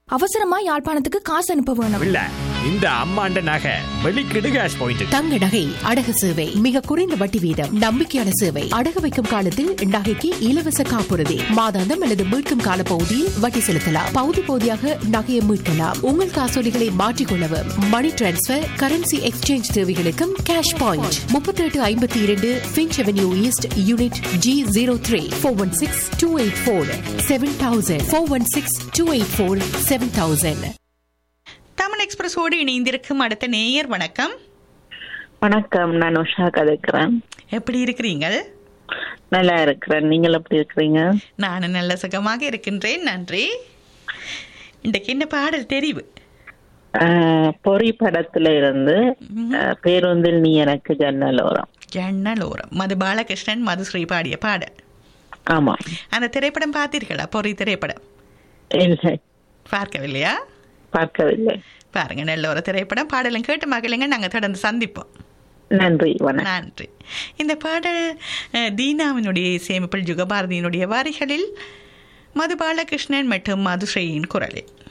அவசரமா யாழ்ப்பாணத்துக்கு காசு அனுப்ப வேணும் இல்ல இந்த அம்மாண்ட நகை வெளிக்கிடு கேஷ் பாயிண்ட் தங்க நகை அடகு சேவை மிக குறைந்த வட்டி வீதம் நம்பிக்கையான சேவை அடகு வைக்கும் காலத்தில் நகைக்கு இலவச காப்புறுதி மாதாந்தம் அல்லது மீட்கும் கால பகுதியில் வட்டி செலுத்தலாம் பகுதி பகுதியாக நகையை மீட்கலாம் உங்கள் காசோலிகளை மாற்றிக்கொள்ளவும் மணி டிரான்ஸ்பர் கரன்சி எக்ஸ்சேஞ்ச் தேவைகளுக்கும் கேஷ் பாயிண்ட் முப்பத்தி எட்டு ஐம்பத்தி இரண்டு Finch Avenue East unit G zero three four one six two eight four seven thousand four one six two eight four seven thousand Tamil எக்ஸ்பிரஸோடு இணைந்திருக்கும் அடுத்த நேயர் வணக்கம் வணக்கம் நான் உஷா கதைக்கிறேன் எப்படி இருக்கிறீங்கள் நல்லா இருக்கிறேன் நீங்கள் எப்படி இருக்கிறீங்க நான் நல்ல சுகமாக இருக்கின்றேன் நன்றி இன்றைக்கு என்ன பாடல் தெரிவு ஆஹ், பொறி படத்துல இருந்து ஆஹ், பேருந்தில் நீ எனக்கு ஜன்னலோரம் ஜன்னலோரம் மது பாலகிருஷ்ணன் மதுஸ்ரீ பாடிய பாடல் ஆமா அந்த திரைப்படம் பார்த்தீர்களா பொறி திரைப்படம் இல்லை பார்க்கவில்லையா பார்க்கவில்லை பாருங்க நல்ல ஒரு திரைப்படம் பாடலும் கேட்டு மகிழுங்க நாங்கள் தொடர்ந்து சந்திப்போம் நன்றி வணக்கம் நன்றி இந்த பாடல் அஹ், தீனாவினுடைய இசையமைப்பில் ஜுகபாரதியினுடைய வரிகளில் மது பாலகிருஷ்ணன் மற்றும் மதுஸ்ரீயின் குரலில்